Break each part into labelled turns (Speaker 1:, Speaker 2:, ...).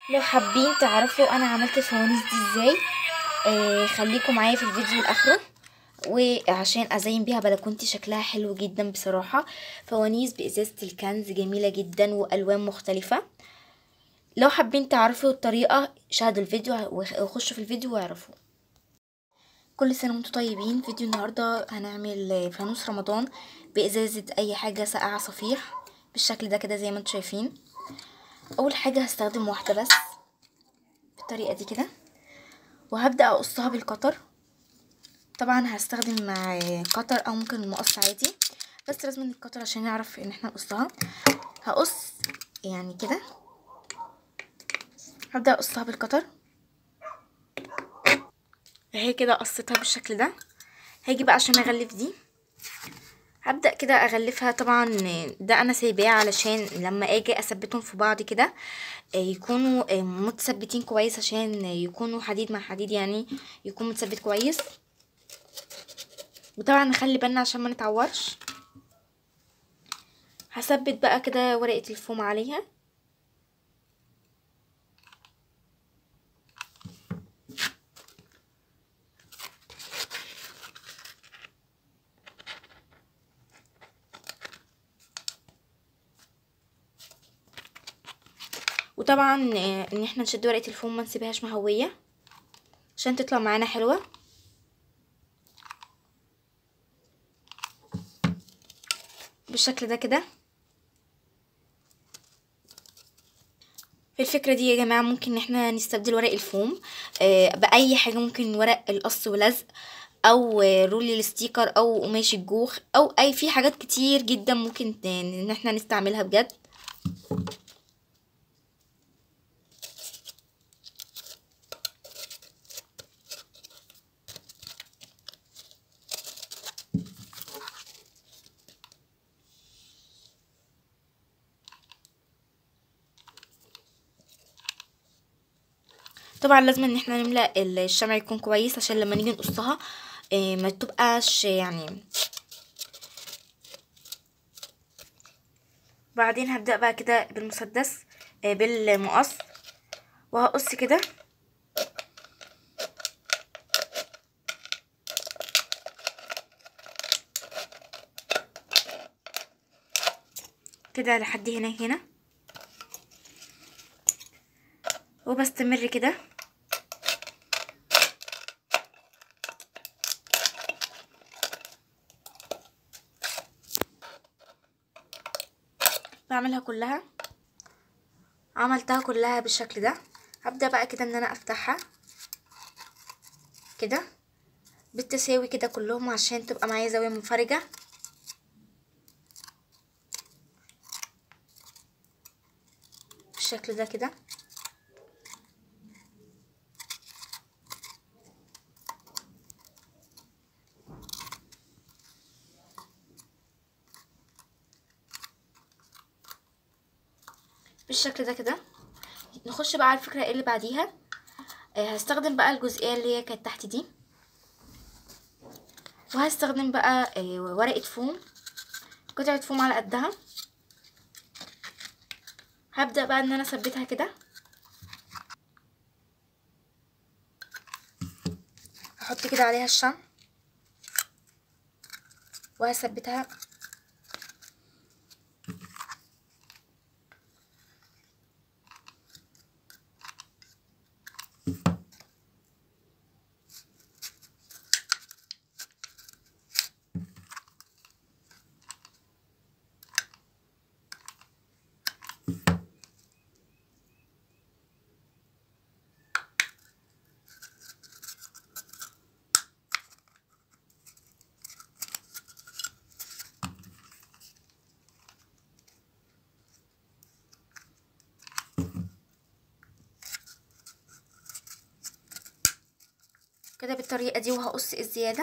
Speaker 1: لو حابين تعرفوا انا عملت الفوانيس دي ازاي آه خليكم معايا في الفيديو لاخره وعشان ازين بيها بلكونتي شكلها حلو جدا بصراحه فوانيس بازازه الكنز جميله جدا والوان مختلفه لو حابين تعرفوا الطريقه شاهدوا الفيديو وخشوا في الفيديو واعرفوا كل سنه وانتم طيبين فيديو النهارده هنعمل فانوس رمضان بازازه اي حاجه ساقعه صفيح بالشكل ده كده زي ما انتم شايفين اول حاجه هستخدم واحده بس بالطريقه دي كده وهبدا اقصها بالقطر طبعا هستخدم مع قطر او ممكن المقص عادي بس لازم القطر عشان نعرف ان احنا نقصها هقص يعني كده هبدا اقصها بالقطر اهي كده قصيتها بالشكل ده هاجي بقى عشان اغلف دي هبدأ كده اغلفها طبعا ده انا سايباه علشان لما اجي اثبتهم في بعض كده يكونوا متثبتين كويس عشان يكونوا حديد مع حديد يعني يكون متثبت كويس وطبعا نخلي بالنا عشان ما نتعورش هثبت بقى كده ورقة الفوم عليها وطبعا ان احنا نشد ورقه الفوم ما نسيبهاش مهويه عشان تطلع معانا حلوه بالشكل ده كده في الفكره دي يا جماعه ممكن ان احنا نستبدل ورق الفوم باي حاجه ممكن ورق القص ولزق او رول الستيكر او قماش الجوخ او اي في حاجات كتير جدا ممكن ان احنا نستعملها بجد طبعا لازم ان احنا نملأ الشمع يكون كويس عشان لما نيجي نقصها ما تبقاش يعني بعدين هبدأ بقى كده بالمسدس بالمقص وهقص كده كده لحد هنا هنا وبستمر كده بعملها كلها عملتها كلها بالشكل ده هبدأ بقى كده ان انا افتحها كده بالتساوي كده كلهم عشان تبقى معايا زاوية منفرجة بالشكل ده كده بالشكل ده كده نخش بقى على الفكره اللي بعديها آه هستخدم بقى الجزئيه اللي هي كانت تحت دي وهستخدم بقى آه ورقه فوم قطعه فوم على قدها هبدا بقى ان انا اثبتها كده هحط كده عليها الشمع وهثبتها كده بالطريقة دي وهقص الزيادة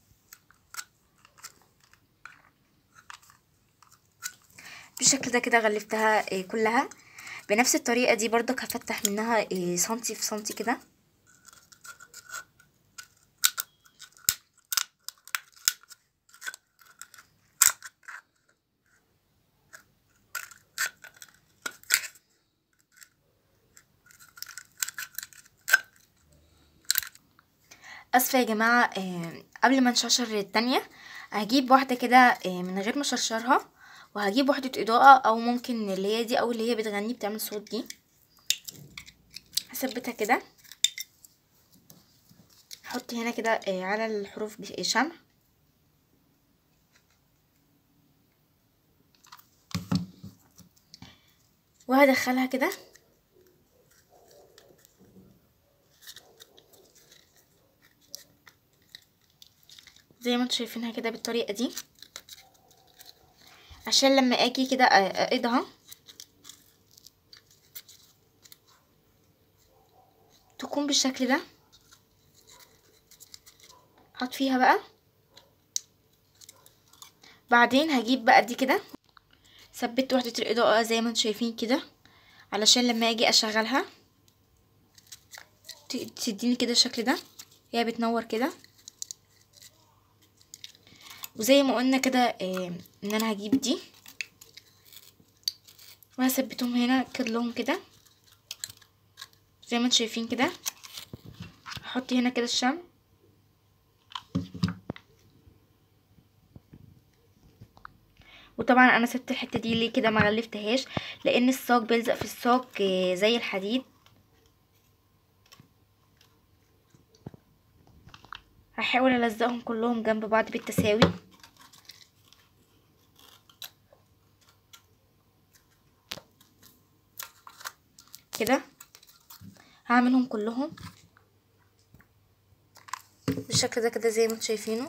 Speaker 1: بالشكل ده كده غلفتها كلها بنفس الطريقة دي برضك هفتح منها سنتي في سنتي كده اسفه يا جماعه آه، قبل ما نشرشر التانية هجيب واحده كده آه، من غير ما اشرشرها وهجيب وحده اضاءه او ممكن اللي هي دي او اللي هي بتغني بتعمل صوت دي هثبتها كده احط هنا كده آه، على الحروف بش- شمع وهدخلها كده زي ما انتوا شايفينها كده بالطريقة دي عشان لما اجي كده أ- اقيدها تكون بالشكل ده حط فيها بقى بعدين هجيب بقى دي كده ثبت وحدة الإضاءة زي ما انتوا شايفين كده علشان لما اجي اشغلها ت- تديني كده الشكل ده هي بتنور كده وزي ما قلنا كده آه، ان انا هجيب دي وهثبتهم هنا كلهم كده زي ما انتوا شايفين كده هحط هنا كده الشمع وطبعا انا سبت الحته دي ليه كده ما غلفتهاش لان الصاج بيلزق في الصاج آه، زي الحديد هحاول الزقهم كلهم جنب بعض بالتساوي كده هعملهم كلهم بالشكل ده كده زي ما انتوا شايفينه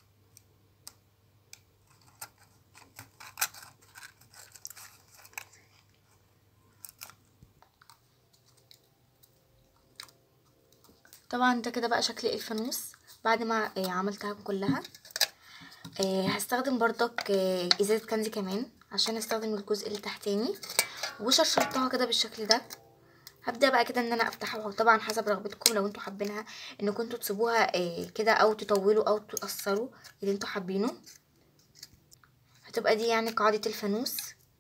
Speaker 1: طبعا ده كده بقى شكل الفانوس بعد ما آه، عملتها كلها آه، هستخدم برضك آه، ازازة كنزي كمان عشان استخدم الجزء اللي تحتاني وشرشرتها كده بالشكل ده هبدأ بقى كده ان انا افتحها طبعا حسب رغبتكم لو انتوا حابينها ان كنتوا تسيبوها آه، كده او تطولوا او تقصروا اللي انتوا حابينه هتبقى دي يعني قاعدة الفانوس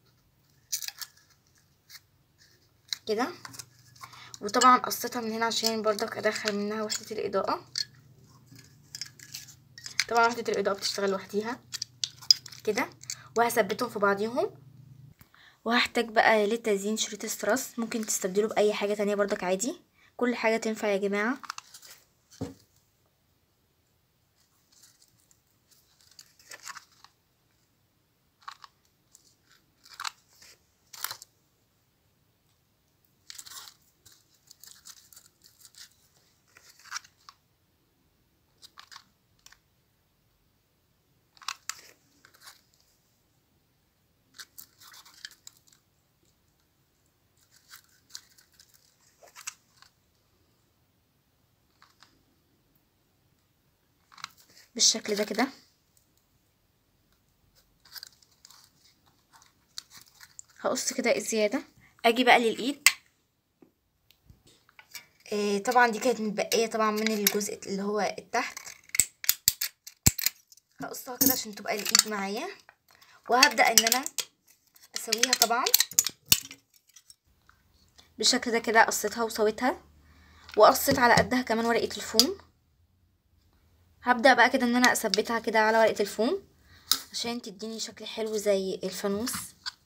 Speaker 1: كده وطبعا قصيتها من هنا عشان برضك ادخل منها وحدة الاضاءة طبعا وحدة الاضاءة بتشتغل لوحديها كده وهثبتهم في بعضيهم وهحتاج بقى للتزيين شريط استراس ممكن تستبدله باي حاجة تانية برضك عادي كل حاجة تنفع يا جماعة بالشكل ده كده هقص كده الزيادة اجي بقى للايد إيه طبعا دي كانت متبقية طبعا من الجزء اللي هو التحت هقصها كده عشان تبقى الايد معايا وهبدأ ان انا اسويها طبعا بالشكل ده كده قصيتها وسويتها وقصيت على قدها كمان ورقة الفوم هبدأ بقى كده ان انا اثبتها كده على ورقة الفوم عشان تديني شكل حلو زي الفانوس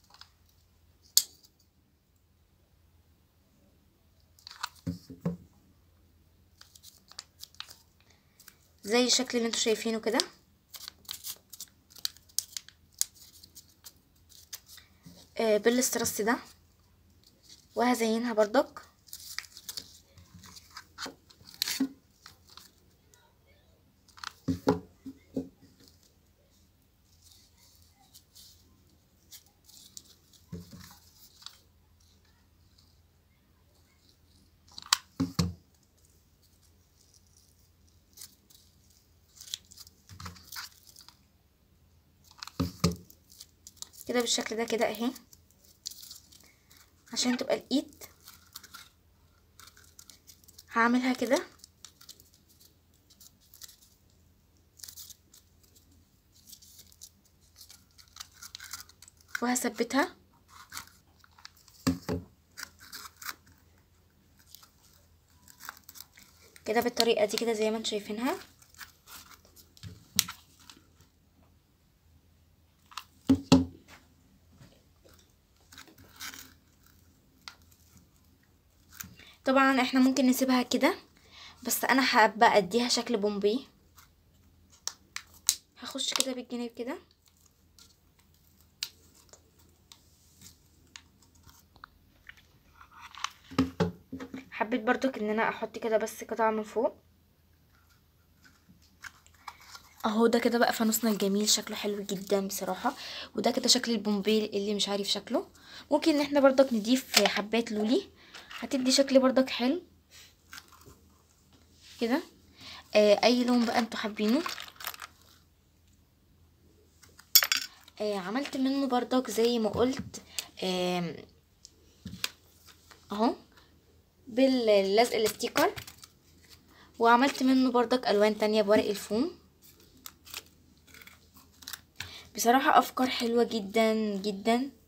Speaker 1: زي الشكل اللي انتوا شايفينه كده آه بالاسترس ده وهزينها برضك كده بالشكل ده كده اهي عشان تبقى الايد هعملها كده وهثبتها كده بالطريقه دي كده زي ما انتم شايفينها طبعا احنا ممكن نسيبها كده بس انا حابه اديها شكل بومبي هخش كده بالجناب كده حبيت برضك ان انا احط كده بس قطعه من فوق اهو ده كده بقى فانوسنا الجميل شكله حلو جدا بصراحه وده كده شكل البومبي اللي مش عارف شكله ممكن ان احنا برضك نضيف حبات لولي هتدي شكل برضك حلو كده آه اي لون بقى انتوا حابينه آه عملت منه برضك زي ما قلت آه اهو باللزق الاستيكر وعملت منه برضك الوان تانية بورق الفوم بصراحة افكار حلوة جدا جدا